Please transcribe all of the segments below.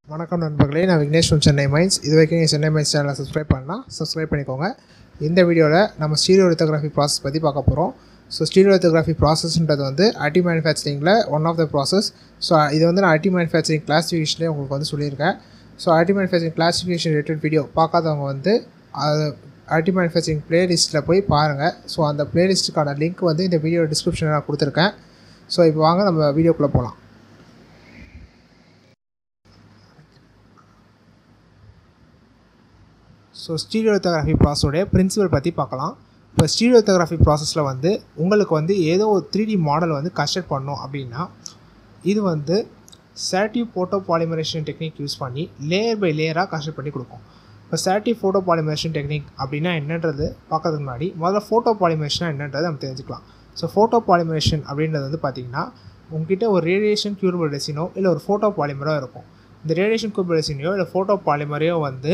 வணக்கம் நண்பர்களே நான் விக்னேஷ் from சென்னை மைன்ஸ் இது வரைக்கும் நீங்கள் சென்னை மைன்ஸ் சேனலை சப்ஸ்கிரைப் பண்ணால் சப்ஸ்கிரைப் பண்ணிக்கோங்க இந்த வீடியோவில் நம்ம ஸ்டீரியோ லித்தோகிராஃபி ப்ராசஸ் பற்றி பார்க்க போகிறோம் ஸோ ஸ்டீரியோ லித்தோகிராஃபி ப்ராசஸ்ன்றது வந்து ஐடி மேனுஃபேக்சரிங்கில் one of the process so இது வந்து நான் ஐடி மேனுஃபேக்சரிங் கிளாஸிஃபிகேஷன்லேயே உங்களுக்கு வந்து சொல்லியிருக்கேன் so ID manufacturing classification related video பார்க்காதவங்க வந்து அது ஐடி மேனுஃபேக்சரிங் பிளேலிஸ்ட்டில் போய் பாருங்கள் ஸோ அந்த பிளேலிஸ்ட்டுக்கான லிங்க் வந்து இந்த வீடியோ டிஸ்கிரிப்ஷனில் நான் கொடுத்துருக்கேன் ஸோ இப்போ வாங்க நம்ம வீடியோக்குள்ளே போகலாம் ஸோ ஸ்டீரியோலித்தோகிராஃபி ப்ராசஸோடைய பிரின்சிபல் பற்றி பார்க்கலாம் இப்போ ஸ்டீரியோலித்தோகிராஃபி ப்ராசஸில் வந்து உங்களுக்கு வந்து ஏதோ ஒரு த்ரீ டி மாடல் வந்து கன்ஸ்ட்ரக்ட் பண்ணோம் அப்படின்னா இது வந்து சேட்டிவ் ஃபோட்டோ பாலிமரேஷன் டெக்னிக் யூஸ் பண்ணி லேயர் பை லேயராக கன்ஸ்ட்ரக்ட் பண்ணி கொடுக்கும் இப்போ சேட்டிவ் ஃபோட்டோ பாலிமரேஷன் டெக்னிக் அப்படின்னா என்னன்றது பார்க்கறதுக்கு முன்னாடி முதல்ல ஃபோட்டோ பாலிமரேஷனாக என்னன்றது நம்ம தெரிஞ்சுக்கலாம் ஸோ ஃபோட்டோ பாலிமரேஷன் அப்படின்றது வந்து பார்த்திங்கன்னா உங்ககிட்ட ஒரு ரேடியேஷன் கியூரபிள் ரெசினோ இல்லை ஒரு ஃபோட்டோ பாலிமரோ இருக்கும் இந்த ரேடியேஷன் கியூரபிள் ரெசினியோ இல்லை ஃபோட்டோ பாலிமரையோ வந்து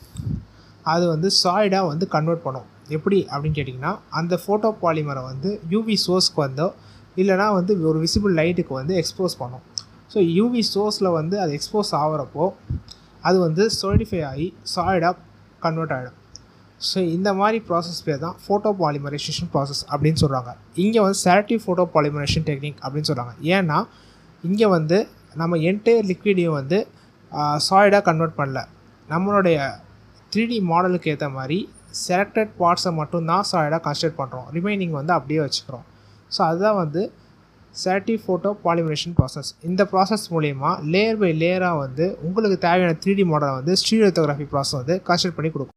அது வந்து சாய்டாக வந்து கன்வெர்ட் பண்ணும் எப்படி அப்படின்னு கேட்டிங்கன்னா அந்த ஃபோட்டோ பாலிமரை வந்து யூவி சோர்ஸ்க்கு வந்தோ இல்லைனா வந்து ஒரு விசிபிள் லைட்டுக்கு வந்து எக்ஸ்போஸ் பண்ணும் ஸோ யூவி சோர்ஸில் வந்து அது எக்ஸ்போஸ் ஆகிறப்போ அது வந்து சொலிடிஃபை ஆகி சாய்டாக கன்வெர்ட் ஆகிடும் ஸோ இந்த மாதிரி ப்ராசஸ் பேர் தான் ஃபோட்டோ பாலிமரைசேஷன் ப்ராசஸ் அப்படின்னு சொல்கிறாங்க இங்கே வந்து சேட்டிவ் ஃபோட்டோ பாலிமரேஷன் டெக்னிக் அப்படின்னு சொல்கிறாங்க ஏன்னா இங்கே வந்து நம்ம என்டையர் லிக்விடையும் வந்து சாய்டாக கன்வெர்ட் பண்ணல நம்மளுடைய த்ரீ டி மாடலுக்கு ஏற்ற மாதிரி செலக்டட் பார்ட்ஸை மட்டும்தான் சாய்டாக கன்ஸ்ட்ரக்ட் பண்ணுறோம் ரிமைனிங் வந்து அப்படியே வச்சுக்கிறோம் ஸோ அதுதான் வந்து சேட்டிவ் ஃபோட்டோ பாலிமரேஷன் ப்ராசஸ் இந்த ப்ராசஸ் மூலயமா லேயர் பை லேயராக வந்து உங்களுக்கு தேவையான த்ரீ டி மாடலை வந்து ஸ்டீரியோலித்தோகிராஃபி ப்ராசஸ் வந்து கன்ஸ்ட்ரக்ட் பண்ணி கொடுக்கும்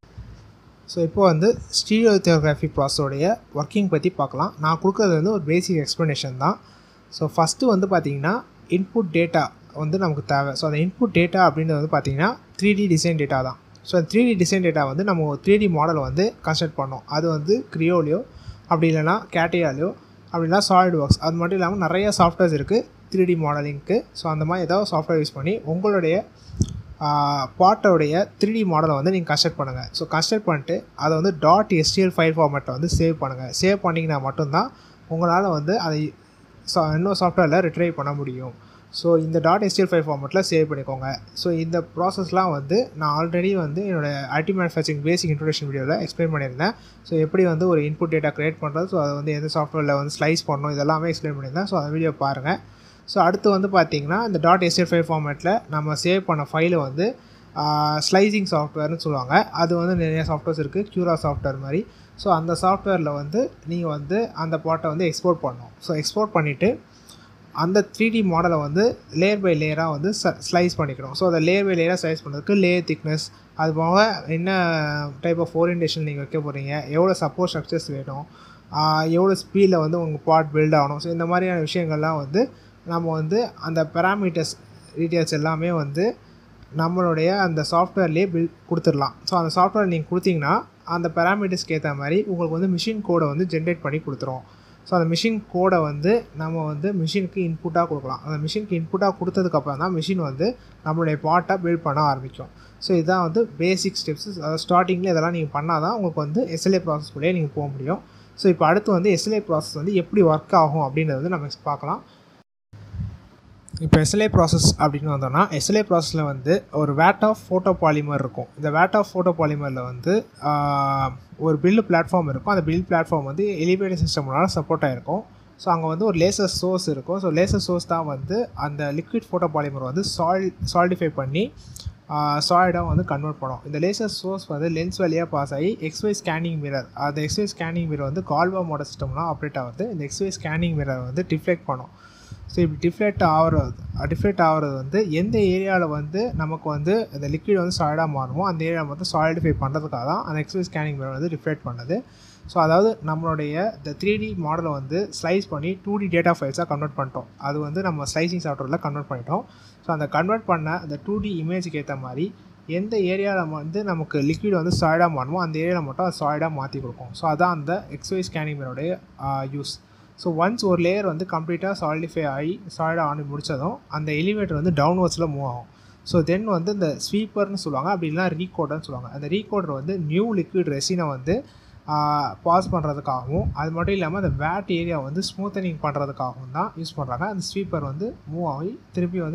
ஸோ இப்போ வந்து ஸ்டீரியோலித்தோகிராஃபி ப்ராசஸோடைய ஒர்க்கிங் பற்றி பார்க்கலாம் நான் கொடுக்குறது வந்து ஒரு பேசிக் எக்ஸ்ப்ளனேஷன் தான் ஸோ ஃபஸ்ட்டு வந்து பார்த்திங்கன்னா இன்புட் டேட்டா வந்து நமக்கு தேவை ஸோ அந்த இன்புட் டேட்டா அப்படின்றது வந்து பார்த்திங்கன்னா த்ரீ டி டிசைன் டேட்டா தான் so three D design data வந்து நம்ம த்ரீ டி மாடலை வந்து கன்ஸ்ட்ரக்ட் பண்ணோம் அது வந்து க்ரியோலையோ அப்படி இல்லைனா கேட்டியாலையோ அப்படின்னா சாலிட் ஒர்க்ஸ் அது மட்டும் இல்லாமல் நிறைய சாஃப்ட்வேர்ஸ் இருக்குது த்ரீ டி மாடலிங்க்கு ஸோ அந்த மாதிரி ஏதாவது சாஃப்ட்வேர் யூஸ் பண்ணி உங்களுடைய பாட்டோடைய த்ரீ டி மாடலை வந்து நீங்கள் கன்ஸ்ட்ரக்ட் பண்ணுங்கள் ஸோ கன்ஸ்ட்ரக்ட் பண்ணிட்டு அதை வந்து டாட் எஸ்டிஎல் ஃபைல் ஃபார்மேட்டை வந்து சேவ் பண்ணுங்கள் சேவ் பண்ணிங்கன்னா மட்டும்தான் உங்களால் வந்து அதை சா இன்னும் சாஃப்ட்வேரில் ரிட்ரைவ் பண்ண முடியும் ஸோ இந்த டாட் எஸ்டிஎல் ஃபைல் ஃபார்மெட்டில் சேவ் பண்ணிக்கோங்க ஸோ இந்த ப்ராசஸ்லாம் வந்து நான் ஆல்ரெடி வந்து என்னோடய ஐடி மேனுஃபேக்சரிங் பேசிக் இன்ட்ரொடக்ஷன் வீடியோவில் எக்ஸ்பிளைன் பண்ணியிருந்தேன் ஸோ எப்படி வந்து ஒரு இன்புட் டேட்டா க்ரியேட் பண்ணுறது ஸோ அதை வந்து எந்த சாஃப்ட்வேரில் வந்து ஸ்லைஸ் பண்ணணும் இதெல்லாமே எக்ஸ்பிளைன் பண்ணியிருந்தேன் ஸோ அந்த வீடியோ பாருங்கள் ஸோ அடுத்து வந்து பார்த்திங்கன்னா இந்த டாட் எஸ்டிஎல் ஃபைல் ஃபார்மேட்டில் நம்ம சேவ் பண்ண ஃபைலை வந்து ஸ்லைசிங் சாஃப்ட்வேர்னு சொல்லுவாங்க அது வந்து நிறைய சாஃப்ட்வேர்ஸ் இருக்குது க்யூரா சாஃப்ட்வேர் மாதிரி ஸோ அந்த சாஃப்ட்வேரில் வந்து நீங்கள் வந்து அந்த பாட்டை வந்து எக்ஸ்போர்ட் பண்ணணும் ஸோ எக்ஸ்போர்ட் பண்ணிவிட்டு அந்த த்ரீ டி மாடலை வந்து லேயர் பை லேயராக வந்து ச ஸ்லைஸ் பண்ணிக்கணும் ஸோ அதை லேயர் பை லேயராக ஸ்லைஸ் பண்ணுறதுக்கு லேயர் திக்னஸ் அது போக என்ன டைப் ஆஃப் ஓரியன்டேஷன் நீங்கள் வைக்க போகிறீங்க எவ்வளோ சப்போர்ட் ஸ்ட்ரக்சர்ஸ் வேணும் எவ்வளோ ஸ்பீடில் வந்து உங்கள் பார்ட் பில்ட் ஆகணும் ஸோ இந்த மாதிரியான விஷயங்கள்லாம் வந்து நம்ம வந்து அந்த பெராமீட்டர்ஸ் டீட்டெயில்ஸ் எல்லாமே வந்து நம்மளுடைய அந்த சாஃப்ட்வேர்லேயே பில் கொடுத்துடலாம் ஸோ அந்த சாஃப்ட்வேர் நீங்கள் கொடுத்தீங்கன்னா அந்த பெராமீட்டர்ஸ்க்கு ஏற்ற மாதிரி உங்களுக்கு வந்து மிஷின் கோடை வந்து ஜென்ரேட் பண்ணி கொடுத்துரும் ஸோ அந்த மிஷின் கோடை வந்து நம்ம வந்து மிஷினுக்கு இன்புட்டாக கொடுக்கலாம் அந்த மிஷினுக்கு இன்புட்டாக கொடுத்ததுக்கப்புறம் தான் மிஷின் வந்து நம்மளுடைய பார்ட்டை பில்ட் பண்ண ஆரம்பிக்கும் ஸோ இதுதான் வந்து பேசிக் ஸ்டெப்ஸ் அதாவது ஸ்டார்டிங்கில் இதெல்லாம் நீங்கள் பண்ணால் தான் உங்களுக்கு வந்து எஸ்எல்ஏ ப்ராசஸ்குள்ளேயே நீங்கள் போக முடியும் ஸோ இப்போ அடுத்து வந்து எஸ்எல்ஏ ப்ராசஸ் வந்து எப்படி ஒர்க் ஆகும் அப்படின்றத வந்து நம்ம பார்க்கலாம் இப்போ எஸ்எல்ஏ ப்ராசஸ் அப்படின்னு வந்தோம்னா எஸ்எல்ஏ ப்ராசஸில் வந்து ஒரு வேட் ஆஃப் ஃபோட்டோ பாலிமர் இருக்கும் இந்த வேட் ஆஃப் ஃபோட்டோ பாலிமரில் வந்து ஒரு பில்லு பிளாட்ஃபார்ம் இருக்கும் அந்த பில் பிளாட்ஃபார்ம் வந்து எலிவேட்டர் சிஸ்டம்னால சப்போர்ட் ஆகிருக்கும் ஸோ அங்கே வந்து ஒரு லேசர் சோர்ஸ் இருக்கும் ஸோ லேசர் சோர்ஸ் தான் வந்து அந்த லிக்விட் ஃபோட்டோ பாலிமர் வந்து சால் சால்டிஃபை பண்ணி சாலிடாக வந்து கன்வெர்ட் பண்ணும் இந்த லேசர் சோர்ஸ் வந்து லென்ஸ் வழியாக பாஸ் ஆகி எக்ஸ்ஒய் ஸ்கேனிங் மிரர் அந்த எக்ஸ்ஒய் ஸ்கேனிங் மிரர் வந்து கால்வா மோட சிஸ்டம்லாம் ஆப்ரேட் ஆகுது இந்த எக்ஸ்ஒய் ஸ்கேனிங் மிரர் வந்து டிஃப்ளெக்ட் பண்ணும் ஸோ இப்படி டிஃப்ளெக்ட் ஆகிறது டிஃப்ளெக்ட் ஆகிறது வந்து எந்த ஏரியாவில் வந்து நமக்கு வந்து அந்த லிக்விட் வந்து சாலிடாக மாறுமோ அந்த ஏரியா வந்து சாலிடிஃபை பண்ணுறதுக்காக தான் அந்த எக்ஸ்பிரஸ் ஸ்கேனிங் மிரர் வந்து ரிஃப்ளெக்ட் பண்ணுது ஸோ அதாவது நம்மளுடைய இந்த த்ரீ டி மாடலை வந்து ஸ்லைஸ் பண்ணி டூ டி டேட்டா ஃபைல்ஸாக கன்வெர்ட் பண்ணிட்டோம் அது வந்து நம்ம ஸ்லைசிங் சாஃப்ட்வேரில் கன்வெர்ட் பண்ணிட்டோம் ஸோ அந்த கன்வெர்ட் பண்ண அந்த டூ டி இமேஜுக்கு ஏற்ற மாதிரி எந்த ஏரியாவில் வந்து நமக்கு லிக்விட் வந்து சாலிடாக மாறுமோ அந்த ஏரியாவில் மட்டும் அது சாலிடாக மாற்றி கொடுக்கும் ஸோ அதான் அந்த எக்ஸ்ஒய் ஸ்கேனிங் மிரோடைய யூஸ் ஸோ ஒன்ஸ் ஒரு லேயர் வந்து கம்ப்ளீட்டாக சாலிடிஃபை ஆகி சாலிடாக ஆனி முடித்ததும் அந்த எலிவேட்டர் வந்து டவுன்வர்ட்ஸில் மூவ் ஆகும் ஸோ தென் வந்து இந்த ஸ்வீப்பர்னு சொல்லுவாங்க அப்படி இல்லைனா ரீகோடர்னு சொல்லுவாங்க அந்த ரீகோடர் வந்து நியூ லிக்விட் ரெசினை வந்து பாஸ் பண்ணுறதுக்காகவும் அது மட்டும் இல்லாமல் அந்த வேட் ஏரியா வந்து ஸ்மூத்தனிங் பண்ணுறதுக்காகவும் தான் யூஸ் பண்ணுறாங்க அந்த ஸ்வீப்பர் வந்து மூவ் ஆகி திருப்பி வந்து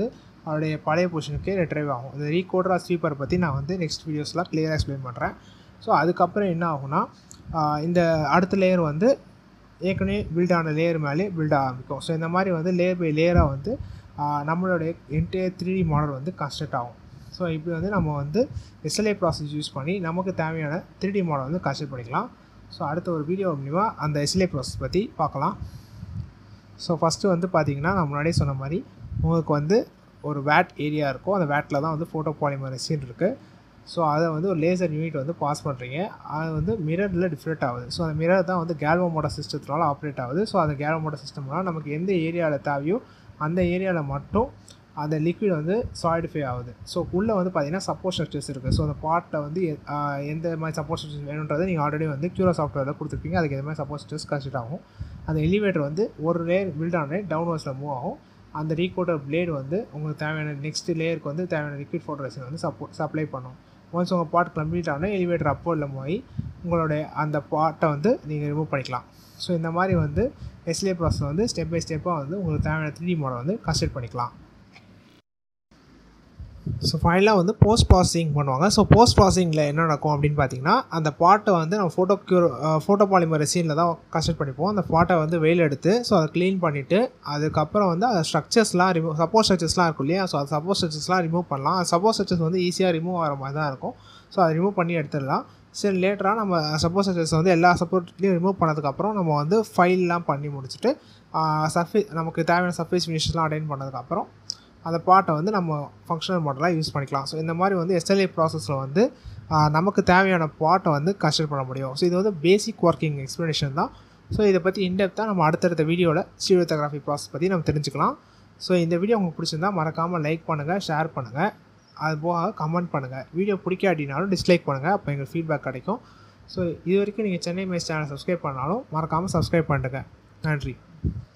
அதோடைய பழைய பொசிஷனுக்கு ரெட்ரைவ் ஆகும் இந்த ரீகோடரா ஸ்வீப்பர் பற்றி நான் வந்து நெக்ஸ்ட் வீடியோஸில் கிளியராக எக்ஸ்பிளைன் பண்ணுறேன் ஸோ அதுக்கப்புறம் என்ன ஆகும்னா இந்த அடுத்த லேயர் வந்து ஏற்கனவே பில்ட் ஆன லேயர் மேலே பில்ட் ஆரம்பிக்கும் ஸோ இந்த மாதிரி வந்து லேயர் பை லேயராக வந்து நம்மளுடைய என்டையர் த்ரீ டி மாடல் வந்து கன்ஸ்ட்ரக்ட் ஆகும் ஸோ இப்படி வந்து நம்ம வந்து எஸ்எல்ஏ ப்ராசஸ் யூஸ் பண்ணி நமக்கு தேவையான த்ரீ டி மாடல் வந்து கன்ஸ்ட்ரக்ட் பண்ணிக்கலாம் ஸோ அடுத்த ஒரு வீடியோ மூலிமா அந்த எஸ்எல்ஏ ப்ராசஸ் பற்றி பார்க்கலாம் ஸோ ஃபஸ்ட்டு வந்து பார்த்திங்கன்னா நான் முன்னாடியே சொன்ன மாதிரி உங்களுக்கு வந்து ஒரு வேட் ஏரியா இருக்கும் அந்த வேட்டில் தான் வந்து ஃபோட்டோ பாலிமர் ரெசின் இருக்குது ஸோ அதை வந்து ஒரு லேசர் யூனிட் வந்து பாஸ் பண்ணுறீங்க அது வந்து மிரரில் டிஃப்ரெண்ட் ஆகுது ஸோ அந்த மிரர் தான் வந்து கேல்வோ மோட்டர் சிஸ்டத்தினால ஆப்ரேட் ஆகுது ஸோ அந்த கேல்வோ மோட்டர் சிஸ்டம்னால நமக்கு எந்த ஏரியாவில் தேவையோ அந்த ஏரியாவில் மட்டும் அந்த லிக்விட் வந்து சாலிடிஃபை ஆகுது ஸோ உள்ளே வந்து பார்த்தீங்கன்னா சப்போர்ட் ஸ்ட்ரக்சர்ஸ் இருக்குது ஸோ அந்த பார்ட்டில் வந்து எந்த மாதிரி சப்போர்ட் ஸ்ட்ரக்சர்ஸ் வேணுன்றதை நீங்கள் ஆல்ரெடி வந்து க்யூரா சாஃப்ட்வேரில் கொடுத்துருப்பீங்க அதுக்கு எந்த மாதிரி சப்போர்ட் ஸ்ட்ரக்சர்ஸ் கன்சிட் ஆகும் அந்த எலிவேட்டர் வந்து ஒரு லேயர் பில்ட் ஆனே டவுன்வர்ஸில் மூவ் ஆகும் அந்த ரீகோட்டர் பிளேடு வந்து உங்களுக்கு தேவையான நெக்ஸ்ட் லேயருக்கு வந்து தேவையான லிக்விட் ஃபோட்டோரேஷன் வந்து சப்போ சப்ளை பண்ணும் ஒன்ஸ் உங்கள் பார்ட் கம்ப்ளீட் ஆனால் எலிவேட்டர் அப்போர்டில் போய் உங்களுடைய அந்த பார்ட்டை வந்து நீங்கள் ரிமூவ் பண்ணிக்கலாம் ஸோ இந்த மாதிரி வந்து எஸ்லே ப்ராசஸ் வந்து ஸ்டெப் பை ஸ்டெப்பாக வந்து உங்களுக்கு தேவையான த்ரீ மாடல் வந்து கன்ஸ்ட்ரக்ட் பண்ணிக்கலாம் ஸோ ஃபைனலாக வந்து போஸ்ட் ப்ராசஸிங் பண்ணுவாங்க ஸோ போஸ்ட் ப்ராசஸிங்கில் என்ன நடக்கும் அப்படின்னு பார்த்தீங்கன்னா அந்த பாட்டை வந்து நம்ம ஃபோட்டோ க்யூர் ஃபோட்டோ பாலிமர் ரெசீனில் தான் கன்ஸ்ட்ரக்ட் பண்ணிப்போம் அந்த பாட்டை வந்து வெயில் எடுத்து ஸோ அதை க்ளீன் பண்ணிவிட்டு அதுக்கப்புறம் வந்து அந்த ஸ்ட்ரக்சர்ஸ்லாம் ரிமூவ் சப்போஸ் ஸ்ட்ரக்சர்ஸ்லாம் இருக்கும் இல்லையா ஸோ அது சப்போஸ் ஸ்ட்ரக்சர்ஸ்லாம் ரிமூவ் பண்ணலாம் அந்த சப்போஸ் ஸ்ட்ரக்சர்ஸ் வந்து ஈஸியாக ரிமூவ் ஆகிற மாதிரி தான் இருக்கும் ஸோ அதை ரிமூவ் பண்ணி எடுத்துடலாம் சரி லேட்டராக நம்ம சப்போஸ் ஸ்ட்ரக்சர்ஸ் வந்து எல்லா சப்போர்ட்லேயும் ரிமூவ் பண்ணதுக்கப்புறம் நம்ம வந்து ஃபைல்லாம் பண்ணி முடிச்சுட்டு சர்ஃபேஸ் நமக்கு தேவையான சர்ஃபேஸ் ஃபினிஷ்லாம் அட்டைன் பண்ணதுக்கப்புறம் அந்த பாட்டை வந்து நம்ம ஃபங்க்ஷனல் மாடலாக யூஸ் பண்ணிக்கலாம் ஸோ இந்த மாதிரி வந்து எஸ்எல்ஏ ப்ராசஸில் வந்து நமக்கு தேவையான பாட்டை வந்து கன்ஸ்ட்ரக்ட் பண்ண முடியும் ஸோ இது வந்து பேசிக் ஒர்க்கிங் எக்ஸ்ப்ளனேஷன் தான் ஸோ இதை பற்றி இன்டெப்த்தாக நம்ம அடுத்தடுத்த வீடியோவில் ஸ்டீரியோகிராஃபி ப்ராசஸ் பற்றி நம்ம தெரிஞ்சுக்கலாம் ஸோ இந்த வீடியோ உங்களுக்கு பிடிச்சிருந்தா மறக்காமல் லைக் பண்ணுங்கள் ஷேர் பண்ணுங்கள் அது போக கமெண்ட் பண்ணுங்கள் வீடியோ பிடிக்காட்டினாலும் டிஸ்லைக் பண்ணுங்கள் அப்போ எங்களுக்கு ஃபீட்பேக் கிடைக்கும் ஸோ இது வரைக்கும் நீங்கள் சென்னை மேஸ் சேனல் சப்ஸ்கிரைப் பண்ணாலும் மறக்காமல் சப்ஸ்கிரைப் பண்ணுங்கள் நன்றி